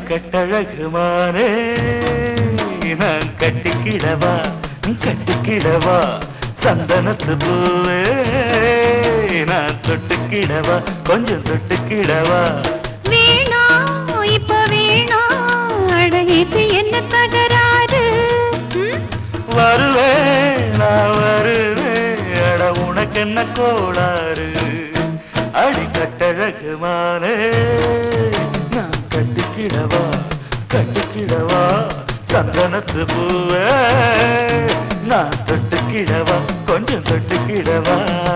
கட்டழகுமானே நான் கட்டிக்கிடவா கட்டிக்கிடவா சந்தனத்து பூவே நான் தொட்டுக்கிடவா கொஞ்சம் தொட்டுக்கிடவா வேணாம் இப்ப வேணாம் அழகிட்டு என்ன தகராறு ம்? வருவேன் நான் வருவேன் அட உனக்கு என்ன கோளாறு அடி கட்டழகுமானே நான் கட்டிக்கிடவா கட்டிக்கிடவா சந்தனத்து பூவே நான் தொட்டுக்கிடவா கொஞ்சம் தொட்டுக்கிடவா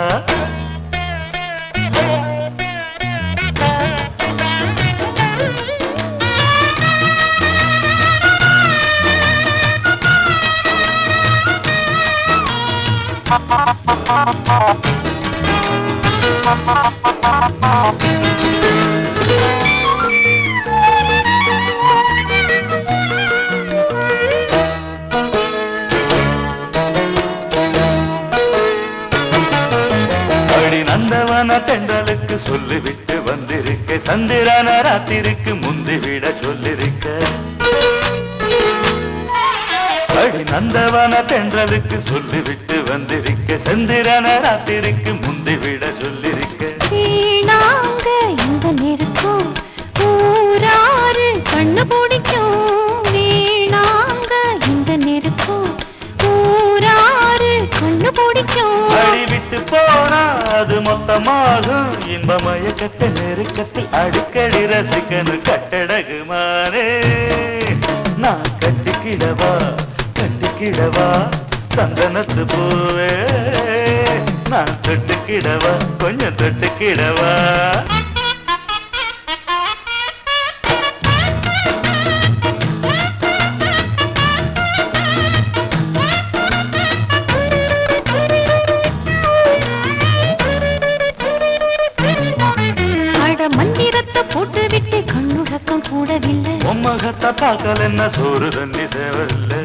அடி நந்தவன தென்றலுக்கு சொல்லிவிட்டு வந்திருக்க சந்திரன ராத்திருக்கு முந்திவிட சொல்லிருக்க அடி நந்தவன தென்றலுக்கு சொல்லிவிட்டு வந்திருக்க சந்திரன ராத்திருக்கு முந்திவிட சொல்லிருக்க வீணாங்க இந்த நெருக்கம் ஊராறு கண்ணு பிடிக்கும் வீணாங்க இந்த நெருக்கம் ஊராறு கண்ணு பிடிக்கும் அடி விட்டு போனா அது மொத்தமாகும் இன்ப மயக்கத்தை நெருக்கத்தில் அடிக்கடி ரசிக்கணும் கட்டடகுமானே நான் கட்டிக்கிடவா கட்டிக்கிடவா சந்தனத்து பூவே நான் தொட்டுக்கிடவா கொஞ்சம் தொட்டுக்கிடவா அட மந்திரத்தை போட்டு விட்டு கண்ணுறக்கம் கூடவில்லை உம்மகத்தை பார்க்கல என்ன சோறு தண்ணி சேவல்ல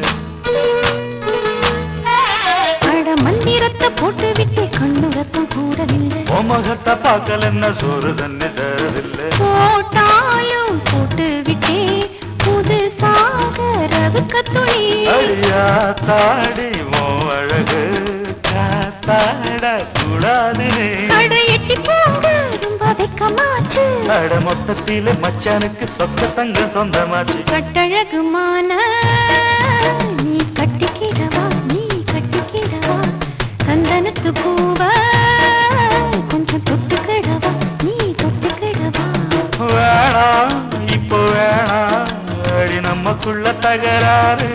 அட மந்திரத்தை போட்டு விட்டு கண்ணுறக்கம் கூடவில்லை உம்மகத்தை பார்க்கல என்ன சோறு தண்ணி சேவல்ல போட்டாயும் போட்டு விட்டே புதுசாக ரவுக்க துணி அழியா தாடி மோ அழகு காத்தாட கூடாதுனே அட எட்டி போங்க ரொம்ப வெக்கமாச்சு அட மொத்தத்தில மச்சானுக்கு சொக்க தங்க சொந்தமாச்சு கட்டழகுமான நீ கட்டிக்கிடவா நீ கட்டிக்கிடவா சந்தனத்து பூவ கொஞ்சம் தொட்டுக்கிடவா நீ தொட்டுக்கிடவா வேணாம் இப்போ வேணாம் அடி நமக்குள்ள தகராறு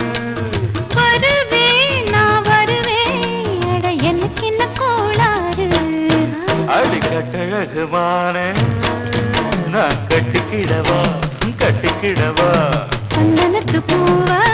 வருவேன் நான் வருவேன் அட எனக்கு என்ன கோளாறு அடி கட்டழகுமானே நான் கட்டிக்கிடவா கட்டிக்கிடவா சந்தனத்து பூவ